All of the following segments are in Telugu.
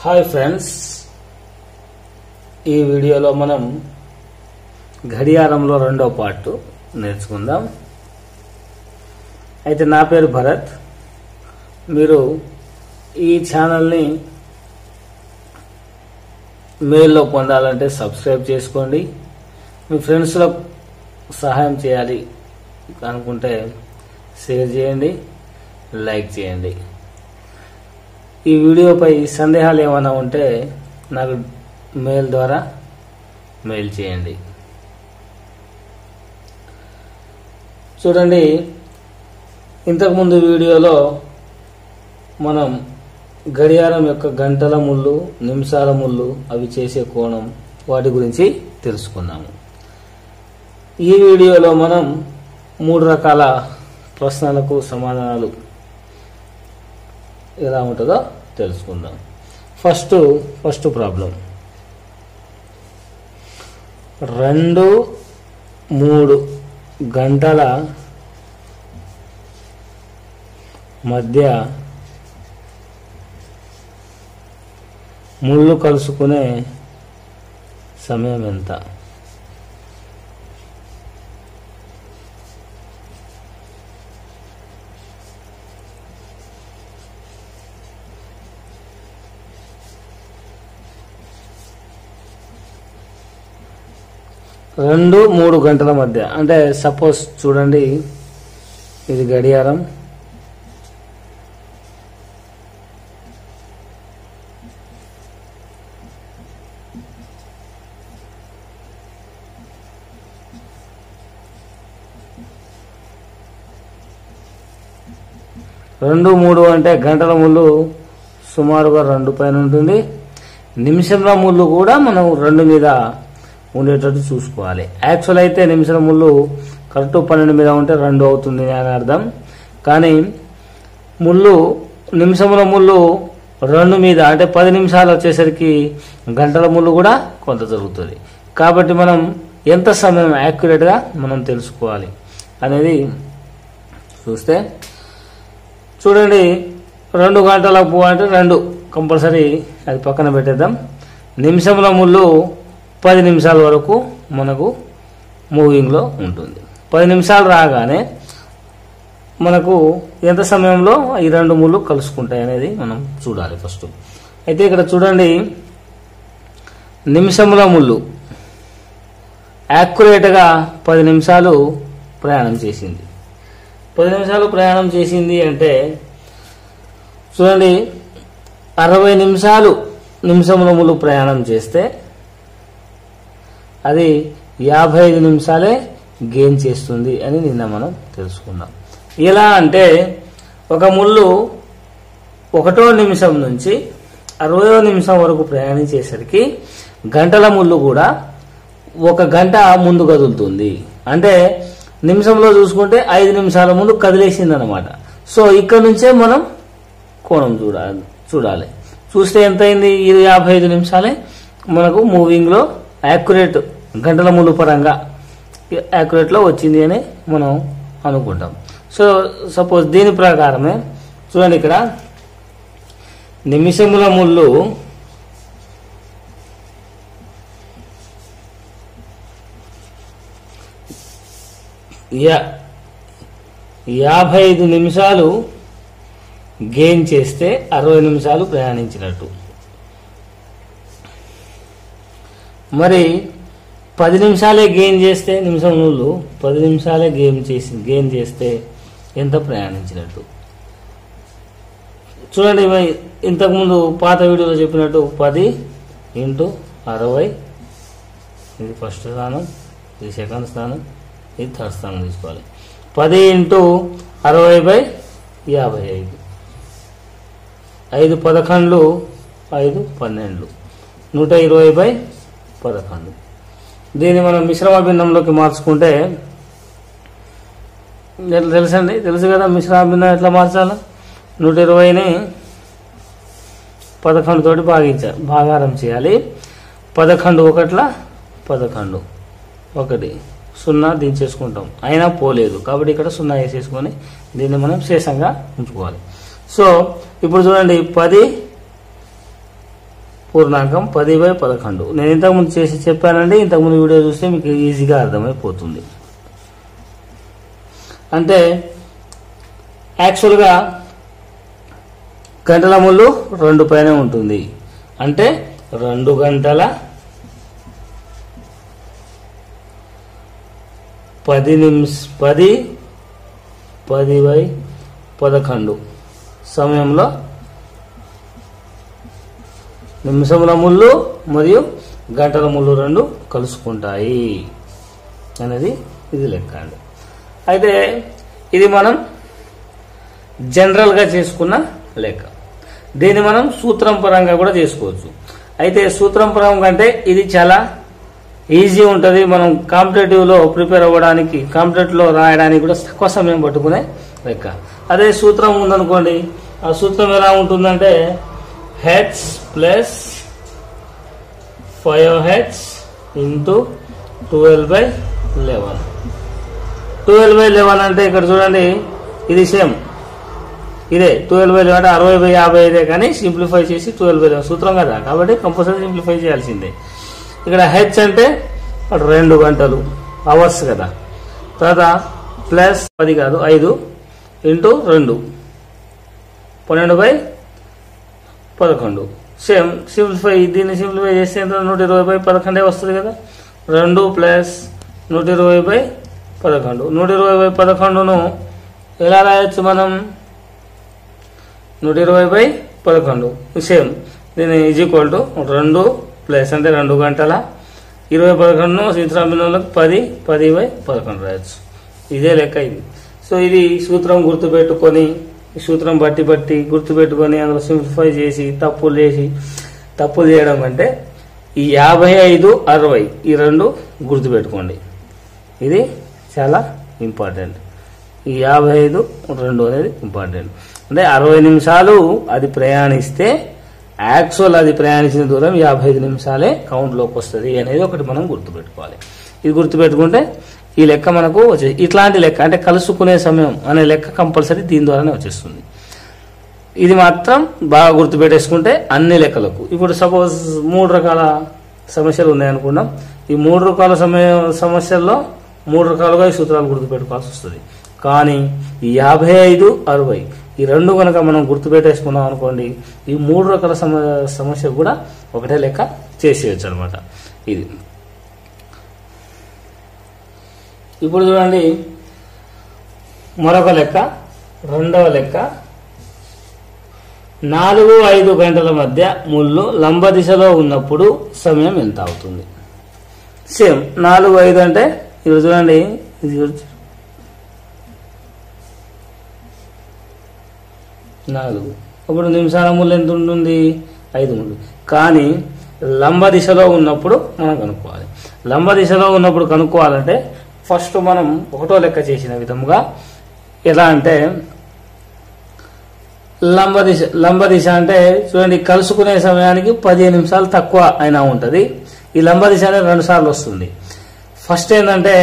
హాయ్ ఫ్రెండ్స్ ఈ వీడియోలో మనం గడియారంలో రెండో పార్ట్ నేర్చుకుందాం అయితే నా పేరు భరత్ మీరు ఈ ఛానల్ని మెయిల్లో పొందాలంటే సబ్స్క్రైబ్ చేసుకోండి మీ ఫ్రెండ్స్లకు సహాయం చేయాలి అనుకుంటే షేర్ చేయండి లైక్ చేయండి ఈ వీడియోపై సందేహాలు ఏమైనా ఉంటే నాకు మెయిల్ ద్వారా మెయిల్ చేయండి చూడండి ఇంతకుముందు వీడియోలో మనం గడియారం యొక్క గంటల ముళ్ళు నిమిషాల ముళ్ళు అవి చేసే కోణం వాటి గురించి తెలుసుకున్నాము ఈ వీడియోలో మనం మూడు రకాల ప్రశ్నలకు సమాధానాలు ఎలా ఉంటుందో తెలుసుకుందాం ఫస్ట్ ఫస్ట్ ప్రాబ్లం రెండు మూడు గంటల మధ్య ముళ్ళు కలుసుకునే సమయం ఎంత రెండు మూడు గంటల మధ్య అంటే సపోజ్ చూడండి ఇది గడియారం రెండు మూడు అంటే గంటల ముళ్ళు సుమారుగా రెండు పైన ఉంటుంది నిమిషంల ముళ్ళు కూడా మనం రెండు మీద ఉండేటట్టు చూసుకోవాలి యాక్చువల్ అయితే నిమిషాల ముళ్ళు కరెక్ట్ పన్నెండు మీద ఉంటే రెండు అవుతుంది అని అర్థం కానీ ముళ్ళు నిమిషముల ముళ్ళు రెండు మీద అంటే పది నిమిషాలు వచ్చేసరికి గంటల ముళ్ళు కూడా కొంత జరుగుతుంది కాబట్టి మనం ఎంత సమయం యాక్యురేట్గా మనం తెలుసుకోవాలి అనేది చూస్తే చూడండి రెండు గంటల పువ్వు అంటే రెండు కంపల్సరీ అది పక్కన పెట్టేద్దాం నిమిషముల ముళ్ళు పది నిమిషాల వరకు మనకు మూవింగ్లో ఉంటుంది పది నిమిషాలు రాగానే మనకు ఎంత సమయంలో ఈ రెండు ముళ్ళు కలుసుకుంటాయి అనేది మనం చూడాలి ఫస్ట్ అయితే ఇక్కడ చూడండి నిమిషముల ముళ్ళు యాక్యురేట్గా పది నిమిషాలు ప్రయాణం చేసింది పది నిమిషాలు ప్రయాణం చేసింది అంటే చూడండి అరవై నిమిషాలు నిమిషముల ముళ్ళు ప్రయాణం చేస్తే అది యాభై ఐదు నిమిషాలే గెయిన్ చేస్తుంది అని నిన్న మనం తెలుసుకున్నాం ఎలా అంటే ఒక ముళ్ళు ఒకటో నిమిషం నుంచి అరవయో నిమిషం వరకు ప్రయాణించేసరికి గంటల ముళ్ళు కూడా ఒక గంట ముందు కదులుతుంది అంటే నిమిషంలో చూసుకుంటే ఐదు నిమిషాల ముందు కదిలేసింది అనమాట సో ఇక్కడ నుంచే మనం కోణం చూడాలి చూడాలి చూస్తే ఎంత అయింది ఇది యాభై ఐదు నిమిషాలే మనకు మూవింగ్లో యాక్యురేట్ గంటల ముళ్ళు పరంగా యాక్యురేట్లో వచ్చింది అని మనం అనుకుంటాం సో సపోజ్ దీని ప్రకారమే చూడండి ఇక్కడ నిమిషముల ముళ్ళు యా- యాభై ఐదు నిమిషాలు గెయిన్ చేస్తే అరవై నిమిషాలు ప్రయాణించినట్టు మరి పది నిమిషాలే గెయిన్ చేస్తే నిమిషం నూళ్ళు పది నిమిషాలే గేమ్ చేసి గెయిన్ చేస్తే ఎంత ప్రయాణించినట్టు చూడండి ఇవి ఇంతకుముందు పాత వీడియోలో చెప్పినట్టు పది ఇంటూ అరవై ఇది ఫస్ట్ స్థానం ఇది సెకండ్ స్థానం ఇది థర్డ్ స్థానం తీసుకోవాలి పది ఇంటూ అరవై బై యాభై ఐదు ఐదు పదకొండ్లు ఐదు పన్నెండు నూట ఇరవై బై పదకొండు దీన్ని మనం మిశ్రమ భిన్నంలోకి మార్చుకుంటే ఎట్లా తెలుసండి తెలుసు కదా మిశ్రమ భిన్నం ఎట్లా మార్చాలి నూట ఇరవైని పదకొండు తోటి భాగించాలి భాగారం చేయాలి పదకొండు ఒకట్ల పదకొండు ఒకటి సున్నా దించేసుకుంటాం అయినా పోలేదు కాబట్టి ఇక్కడ సున్నా వేసేసుకొని దీన్ని మనం శేషంగా ఉంచుకోవాలి సో ఇప్పుడు చూడండి పది పూర్ణాంకం పది బై పదకొండు నేను ఇంతకుముందు చేసి చెప్పానండి ఇంతకుముందు వీడియో చూస్తే మీకు ఈజీగా అర్థమైపోతుంది అంటే యాక్చువల్గా గంటల ముళ్ళు రెండు పైన ఉంటుంది అంటే రెండు గంటల పది నిమిష పది పది బై పదకొండు సమయంలో నిమిషముల ముళ్ళు మరియు గంటల ముళ్ళు రెండు కలుసుకుంటాయి అనేది ఇది లెక్క అండి అయితే ఇది మనం జనరల్గా చేసుకున్న లెక్క దీన్ని మనం సూత్రం పరంగా కూడా చేసుకోవచ్చు అయితే సూత్రం పరంగా కంటే ఇది చాలా ఈజీ ఉంటుంది మనం కాంపిటేటివ్లో ప్రిపేర్ అవ్వడానికి కాంపిటేటివ్లో రాయడానికి కూడా తక్కువ సమయం పట్టుకునే లెక్క అదే సూత్రం ఉందనుకోండి ఆ సూత్రం ఎలా ఉంటుందంటే H plus five H into twelve by eleven twelve by eleven అంటే ఇక్కడ చూడండి ఇది సేమ్ ఇదే ట్వెల్వ్ బై లెవెన్ అంటే అరవై బై యాభై ఇదే కానీ సింప్లిఫై చేసి ట్వెల్వ్ బై లెవెన్ సూత్రం కదా కాబట్టి కంపల్సరీ సింప్లిఫై చేయాల్సిందే ఇక్కడ హెచ్ అంటే రెండు గంటలు అవర్స్ కదా తర్వాత ప్లస్ పది కాదు ఐదు ఇంటూ రెండు పన్నెండు బై పదకొండు సేమ్ సింప్లిఫై దీన్ని సింప్లిఫై చేస్తే ఎంత నూట ఇరవై బై పదకొండే వస్తుంది కదా రెండు ప్లస్ నూట ఇరవై బై పదకొండు నూట ఇరవై బై పదకొండును ఎలా రాయొచ్చు మనం నూట ఇరవై బై పదకొండు సేమ్ దీని ఈజ్ ఈక్వల్ టు రెండు ప్లస్ అంటే రెండు గంటల ఇరవై పదకొండును సూత్రాభిన్నంలోకి పది పది బై పదకొండు రాయొచ్చు ఇదే లెక్క ఇది సో ఇది సూత్రం గుర్తుపెట్టుకొని ఈ సూత్రం బట్టి బట్టి గుర్తుపెట్టుకొని అందులో సింప్లిఫై చేసి తప్పులు చేసి తప్పులు చేయడం అంటే ఈ యాభై ఐదు అరవై ఈ రెండు గుర్తుపెట్టుకోండి ఇది చాలా ఇంపార్టెంట్ ఈ యాభై ఐదు రెండు అనేది ఇంపార్టెంట్ అంటే అరవై నిమిషాలు అది ప్రయాణిస్తే యాక్చువల్ అది ప్రయాణించిన దూరం యాభై ఐదు నిమిషాలే కౌంట్లోకి వస్తుంది అనేది ఒకటి మనం గుర్తుపెట్టుకోవాలి ఇది గుర్తుపెట్టుకుంటే ఈ లెక్క మనకు వచ్చే ఇట్లాంటి లెక్క అంటే కలుసుకునే సమయం అనే లెక్క కంపల్సరీ దీని ద్వారానే వచ్చేస్తుంది ఇది మాత్రం బాగా గుర్తుపెట్టేసుకుంటే అన్ని లెక్కలకు ఇప్పుడు సపోజ్ మూడు రకాల సమస్యలు ఉన్నాయనుకున్నాం ఈ మూడు రకాల సమయ సమస్యల్లో మూడు రకాలుగా ఈ సూత్రాలు గుర్తుపెట్టుకోవాల్సి వస్తుంది కానీ ఈ యాభై ఐదు అరవై ఈ రెండు కనుక మనం గుర్తుపెట్టేసుకున్నాం అనుకోండి ఈ మూడు రకాల సమ సమస్య కూడా ఒకటే లెక్క చేసేయచ్చు అనమాట ఇది ఇప్పుడు చూడండి మరొక లెక్క రెండవ లెక్క నాలుగు ఐదు గంటల మధ్య ముళ్ళు లంబ దిశలో ఉన్నప్పుడు సమయం ఎంత అవుతుంది సేమ్ నాలుగు ఐదు అంటే ఇప్పుడు చూడండి ఇది చూడు. నాలుగు అప్పుడు నిమిషాల ముళ్ళు ఎంత ఉంటుంది ఐదు ముళ్ళు కానీ లంబ దిశలో ఉన్నప్పుడు మనం కనుక్కోవాలి లంబ దిశలో ఉన్నప్పుడు కనుక్కోవాలంటే ఫస్ట్ మనం ఒకటో లెక్క చేసిన విధముగా ఎలా అంటే లంబ దిశ లంబ దిశ అంటే చూడండి కలుసుకునే సమయానికి పదిహేను నిమిషాలు తక్కువ అయినా ఉంటుంది ఈ లంబ దిశ అనేది రెండు సార్లు వస్తుంది ఫస్ట్ ఏంటంటే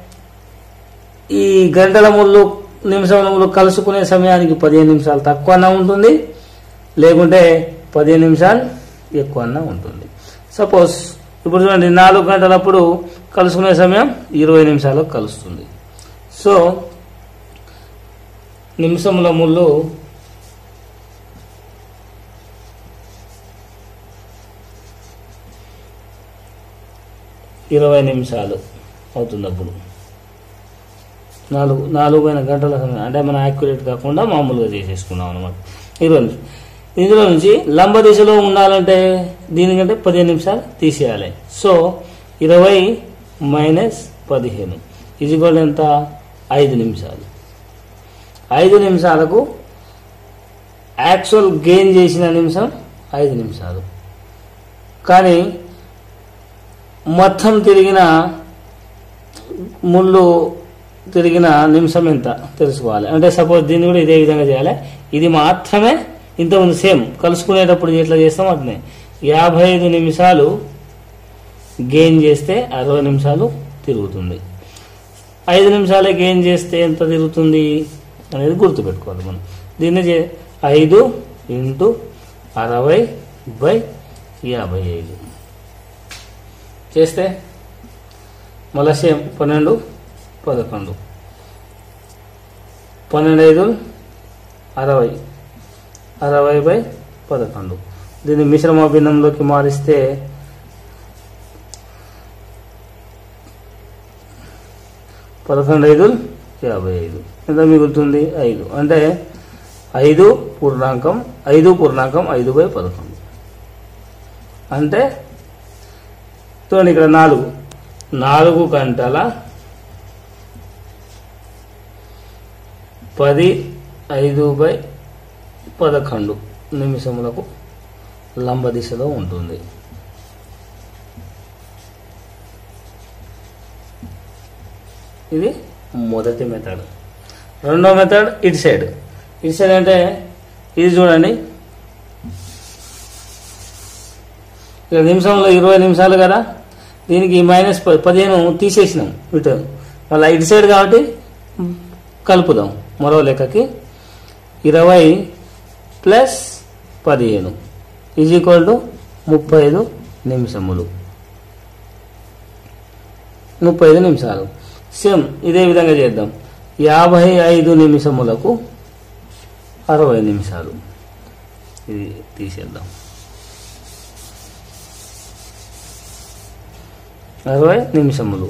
ఈ గంటల ముళ్ళు నిమిషముల ముళ్ళు కలుసుకునే సమయానికి పదిహేను నిమిషాలు తక్కువ అన్నా ఉంటుంది లేకుంటే పదిహేను నిమిషాలు ఎక్కువ అన్నా ఉంటుంది సపోజ్ ఇప్పుడు చూడండి నాలుగు గంటలప్పుడు కలుసుకునే సమయం ఇరవై నిమిషాలకు కలుస్తుంది సో నిమిషముల ముళ్ళు ఇరవై నిమిషాలు అవుతుంది అప్పుడు నాలుగు నాలుగైన గంటల సమయం అంటే మనం యాక్యురేట్ కాకుండా మామూలుగా చేసేసుకున్నాం అనమాట ఇరవై నిమిషాలు ఇందులో నుంచి లంబ దిశలో ఉండాలంటే దీనికంటే పదిహేను నిమిషాలు తీసేయాలి సో ఇరవై మైనస్ పదిహేను ఇజిగోల్ ఎంత ఐదు నిమిషాలు ఐదు నిమిషాలకు యాక్చువల్ గెయిన్ చేసిన నిమిషం ఐదు నిమిషాలు కానీ మొత్తం తిరిగిన ముళ్ళు తిరిగిన నిమిషం ఎంత తెలుసుకోవాలి అంటే సపోజ్ దీన్ని కూడా ఇదే విధంగా చేయాలి ఇది మాత్రమే ఇంతకుముందు సేమ్ కలుసుకునేటప్పుడు ఎట్లా చేస్తాం అట్నే యాభై ఐదు నిమిషాలు గెయిన్ చేస్తే అరవై నిమిషాలు తిరుగుతుంది ఐదు నిమిషాలే గెయిన్ చేస్తే ఎంత తిరుగుతుంది అనేది గుర్తుపెట్టుకోవాలి మనం దీన్ని చే ఐదు ఇంటూ అరవై బై యాభై ఐదు చేస్తే మళ్ళా సేమ్ పన్నెండు పదకొండు పన్నెండు ఐదు అరవై అరవై బై పదకొండు దీన్ని మిశ్రమ భిన్నంలోకి మారిస్తే పదకొండు ఐదు యాభై ఐదు ఎంత మిగులుతుంది ఐదు అంటే ఐదు పూర్ణాంకం ఐదు పూర్ణాంకం ఐదు బై పదకొండు అంటే చూడండి ఇక్కడ నాలుగు నాలుగు గంటల పది ఐదు బై పదకొండు నిమిషములకు లంబ దిశలో ఉంటుంది ఇది మొదటి మెథడ్ రెండో మెథడ్ ఇటు సైడ్ ఇటు సైడ్ అంటే ఇది చూడండి ఇక నిమిషంలో ఇరవై నిమిషాలు కదా దీనికి మైనస్ ప- పదిహేను తీసేసినాం ఇటు మళ్ళీ ఇటు సైడ్ కాబట్టి కలుపుదాం మరో లెక్కకి ఇరవై ప్లస్ పదిహేను ఈజ్ ఈక్వల్ టు ముప్పై ఐదు నిమిషములు ముప్పై ఐదు నిమిషాలు సేమ్ ఇదే విధంగా చేద్దాం యాభై ఐదు నిమిషములకు అరవై నిమిషాలు ఇది తీసేద్దాం అరవై నిమిషములు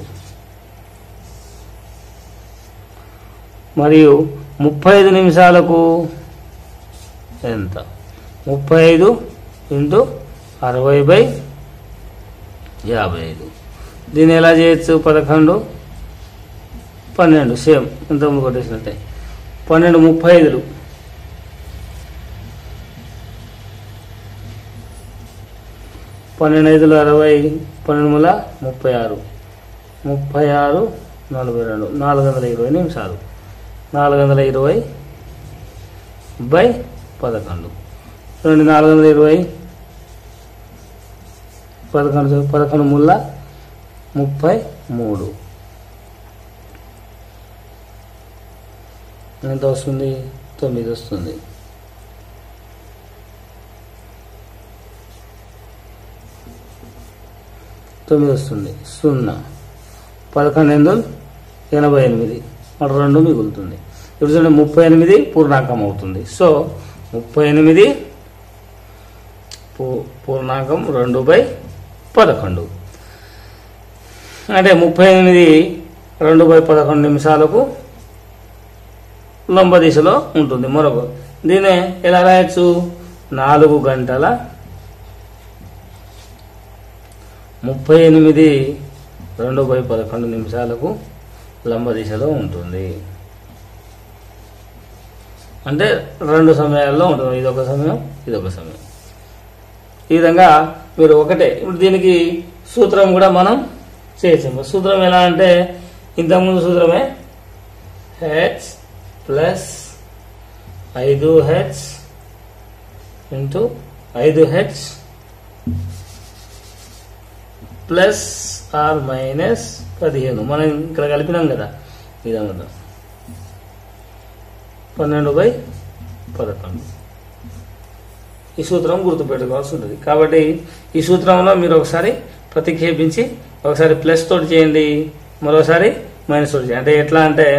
మరియు ముప్పై ఐదు నిమిషాలకు ఎంత ముప్పై ఐదు ఇంటూ అరవై బై యాభై ఐదు దీన్ని ఎలా చేయొచ్చు పదకొండు పన్నెండు సేమ్ ఇంతకుముందు కొట్టేసినట్టే పన్నెండు ముప్పై ఐదులు పన్నెండు ఐదులు అరవై పన్నెండు మూల ముప్పై ఆరు ముప్పై ఆరు నలభై రెండు నాలుగు వందల ఇరవై నిమిషాలు నాలుగు వందల ఇరవై బై పదకొండు రెండు నాలుగు వందల ఇరవై పదకొండు పదకొండు ముళ్ళ ముప్పై మూడు ఎంత వస్తుంది తొమ్మిది వస్తుంది తొమ్మిది వస్తుంది సున్నా పదకొండు ఎనిమిది ఎనభై ఎనిమిది మరి రెండు మిగులుతుంది ఇప్పుడు చూడండి ముప్పై ఎనిమిది పూర్ణాంకం అవుతుంది సో ముప్పై ఎనిమిది పూ- పూర్ణాంకం రెండు బై పదకొండు అంటే ముప్పై ఎనిమిది రెండు బై పదకొండు నిమిషాలకు లంబ దిశలో ఉంటుంది మరొక దీనే ఎలా రాయొచ్చు నాలుగు గంటల ముప్పై ఎనిమిది రెండు బై పదకొండు నిమిషాలకు లంబ దిశలో ఉంటుంది అంటే రెండు సమయాల్లో ఉంటుంది ఇదొక సమయం ఇదొక సమయం ఈ విధంగా మీరు ఒకటే ఇప్పుడు దీనికి సూత్రం కూడా మనం చేయొచ్చు సూత్రం ఎలా అంటే ఇంతకుముందు సూత్రమే హెచ్ ప్లస్ ఐదు హెచ్ ఇంటూ ఐదు హెచ్ ప్లస్ ఆర్ మైనస్ పదిహేను మనం ఇక్కడ కలిపినాం కదా ఇదంతా పన్నెండు బై పదకొండు ఈ సూత్రం గుర్తుపెట్టుకోవాల్సి ఉంటుంది కాబట్టి ఈ సూత్రంలో మీరు ఒకసారి ప్రతిక్షేపించి ఒకసారి ప్లస్ తోటి చేయండి మరోసారి మైనస్ తోటి చేయండి అంటే ఎట్లా అంటే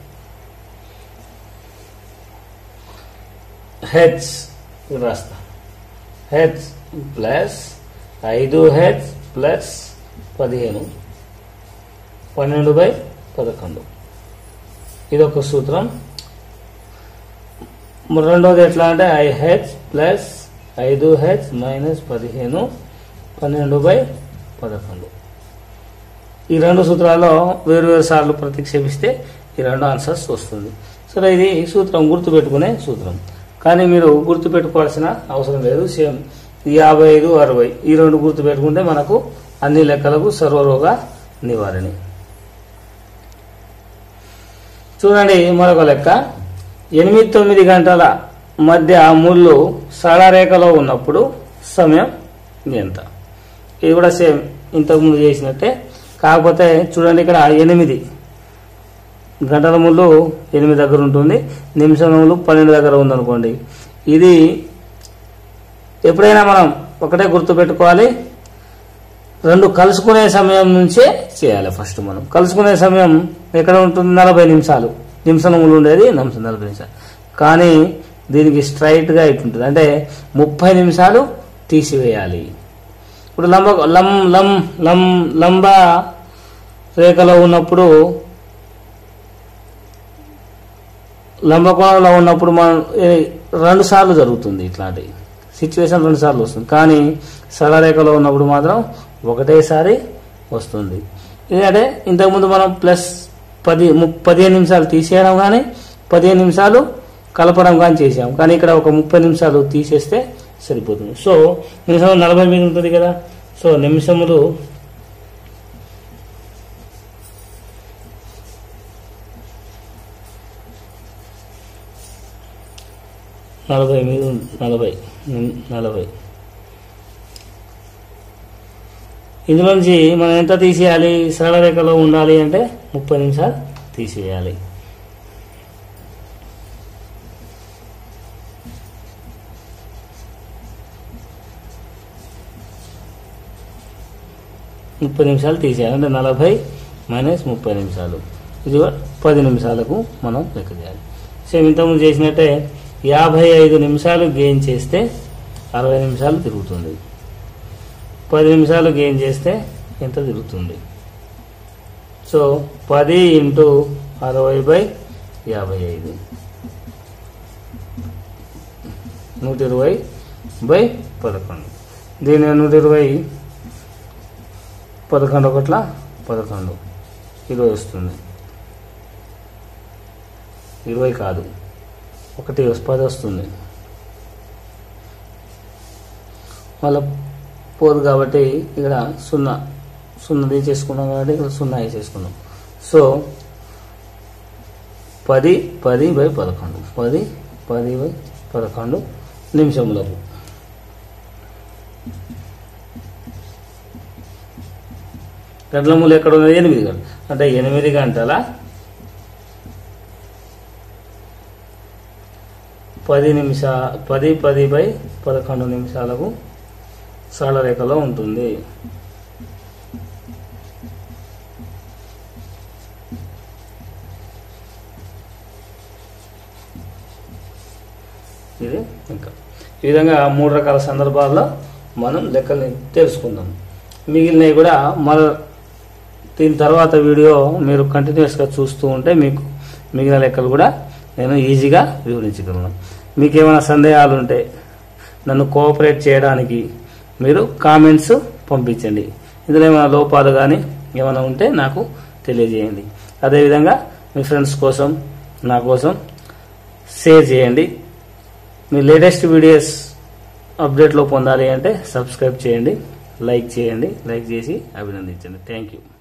హెచ్ ఇది రాస్తా హెచ్ ప్లస్ ఐదు హెచ్ ప్లస్ పదిహేను పన్నెండు బై పదకొండు ఇది ఒక సూత్రం మరి రెండోది ఎట్లా అంటే ఐ హెచ్ ప్లస్ ఐదు హెచ్ మైనస్ పదిహేను పన్నెండు బై పదకొండు ఈ రెండు సూత్రాల్లో వేరు వేరు సార్లు ప్రతిక్షేపిస్తే ఈ రెండు ఆన్సర్స్ వస్తుంది సరే ఇది సూత్రం గుర్తుపెట్టుకునే సూత్రం కానీ మీరు గుర్తుపెట్టుకోవాల్సిన అవసరం లేదు సేమ్ ఈ యాభై ఐదు అరవై ఈ రెండు గుర్తుపెట్టుకుంటే మనకు అన్ని లెక్కలకు సర్వరోగ నివారణ చూడండి మరొక లెక్క ఎనిమిది తొమ్మిది గంటల మధ్య ముళ్ళు సరళరేఖలో ఉన్నప్పుడు సమయం ఎంత ఇది కూడా సేమ్ ఇంతకుముందు చేసినట్టే కాకపోతే చూడండి ఇక్కడ ఎనిమిది గంటల ముళ్ళు ఎనిమిది దగ్గర ఉంటుంది నిమిషములు పన్నెండు దగ్గర ఉందనుకోండి ఇది ఎప్పుడైనా మనం ఒకటే గుర్తుపెట్టుకోవాలి రెండు కలుసుకునే సమయం నుంచే చేయాలి ఫస్ట్ మనం కలుసుకునే సమయం ఎక్కడ ఉంటుంది నలభై నిమిషాలు నిమిషములు ఉండేది నిమిషం నలభై నిమిషాలు కానీ దీనికి స్ట్రైట్గా ఇటుంటుంది అంటే ముప్పై నిమిషాలు తీసివేయాలి ఇప్పుడు లంబ లం లం లం లంబ రేఖలో ఉన్నప్పుడు లంబకోణంలో ఉన్నప్పుడు మనం ఏ- రెండు సార్లు జరుగుతుంది ఇట్లాంటి సిచ్యువేషన్ రెండు సార్లు వస్తుంది కానీ సరళరేఖలో ఉన్నప్పుడు మాత్రం ఒకటేసారి వస్తుంది ఎందుకంటే ఇంతకుముందు మనం ప్లస్ పది ము- పదిహేను నిమిషాలు తీసేయడం కానీ పదిహేను నిమిషాలు కలపడం కానీ చేసాం కానీ ఇక్కడ ఒక ముప్పై నిమిషాలు తీసేస్తే సరిపోతుంది సో నిమిషం నలభై మీద ఉంటుంది కదా సో నిమిషములు నలభై మీద ఉంది. నలభై ఉమ్, నలభై ఇందులో నుంచి మనం ఎంత తీసేయాలి సరళ రేఖలో ఉండాలి అంటే ముప్పై నిమిషాలు తీసేయాలి ముప్పై నిమిషాలు తీసేయాలి అంటే నలభై మైనస్ ముప్పై నిమిషాలు ఇది కూడా పది నిమిషాలకు మనం లెక్క చేయాలి సేమ్ ఇంతకుముందు చేసినట్టే యాభై ఐదు నిమిషాలు గెయిన్ చేస్తే అరవై నిమిషాలు తిరుగుతుంది పది నిమిషాలు గెయిన్ చేస్తే ఎంత తిరుగుతుంది సో పది ఇంటూ అరవై బై యాభై ఐదు నూట ఇరవై బై పదకొండు దీని నూట ఇరవై పదకొండు ఒకట్ల పదకొండు ఇరవై వస్తుంది ఇరవై కాదు ఒకటి వస్- పది వస్తుంది మళ్ళీ పోదు కాబట్టి ఇక్కడ సున్నా సున్నా తీసేసుకున్నాం కాబట్టి ఇక్కడ సున్నా వేసేసుకున్నాం సో పది పది బై పదకొండు పది పది బై పదకొండు నిమిషములకు గంటల మూల ఎక్కడ ఉన్నది ఎనిమిది గంటలు అంటే ఎనిమిది గంటల పది నిమిషా పది పది బై పదకొండు నిమిషాలకు సరళ రేఖలో ఉంటుంది ఇది ఇంకా ఈ విధంగా మూడు రకాల సందర్భాల్లో మనం లెక్కల్ని తెలుసుకుందాం మిగిలినవి కూడా మన దీని తర్వాత వీడియో మీరు కంటిన్యూస్గా చూస్తూ ఉంటే మీకు మిగిలిన లెక్కలు కూడా నేను ఈజీగా వివరించగలను మీకు ఏమైనా సందేహాలు ఉంటే నన్ను కోఆపరేట్ చేయడానికి మీరు కామెంట్స్ పంపించండి ఇందులో ఏమైనా లోపాలు కానీ ఏమైనా ఉంటే నాకు తెలియజేయండి అదేవిధంగా మీ ఫ్రెండ్స్ కోసం నా కోసం షేర్ చేయండి మీ లేటెస్ట్ వీడియోస్ అప్డేట్లో పొందాలి అంటే సబ్స్క్రైబ్ చేయండి లైక్ చేయండి లైక్ చేసి అభినందించండి థ్యాంక్ యూ